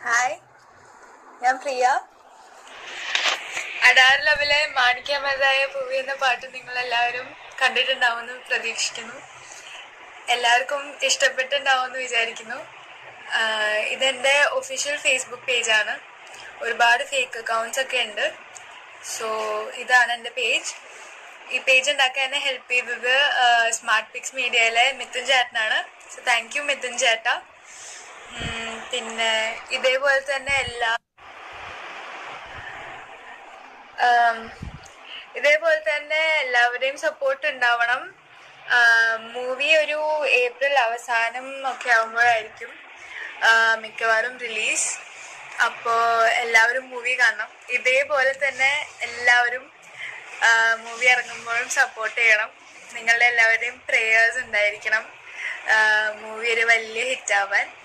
hi ഞാൻ പ്രിയ അഡാർ ലവിലെ മാണിക്യമതായ പൂവി എന്ന പാട്ട് നിങ്ങൾ എല്ലാവരും കണ്ടിട്ടുണ്ടാവുമെന്ന് പ്രതീക്ഷിക്കുന്നു എല്ലാവർക്കും ഇഷ്ടപ്പെട്ടിട്ടുണ്ടാവുമെന്ന് വിചാരിക്കുന്നു ആഹ് ഇതെന്റെ ഒഫീഷ്യൽ ഫേസ്ബുക്ക് പേജാണ് ഒരുപാട് ഫേക്ക് അക്കൗണ്ട്സ് ഒക്കെ ഉണ്ട് സോ ഇതാണ് എൻ്റെ പേജ് ഈ പേജ് ഉണ്ടാക്കാൻ എന്നെ ഹെൽപ്പ് ചെയ്തത് സ്മാർട്ട് പിക്സ് മീഡിയയിലെ മിഥുൻ ചേട്ടനാണ് സോ താങ്ക് യു മിഥുൻ ചേട്ട ഉം, പിന്നെ ഇതേപോലെ തന്നെ എല്ലാ ആം, ഇതേപോലെ തന്നെ എല്ലാവരുടെയും സപ്പോർട്ട് ഉണ്ടാവണം മൂവി ഒരു ഏപ്രിൽ അവസാനം ഒക്കെ ആകുമ്പോഴായിരിക്കും ആ, മിക്കവാറും റിലീസ് അപ്പോൾ എല്ലാവരും മൂവി കാണണം ഇതേപോലെ തന്നെ എല്ലാവരും മൂവി ഇറങ്ങുമ്പോഴും സപ്പോർട്ട് ചെയ്യണം നിങ്ങളുടെ എല്ലാവരുടെയും പ്രേയേഴ്സ് ഉണ്ടായിരിക്കണം മൂവി ഒരു വലിയ ഹിറ്റ് ആവാൻ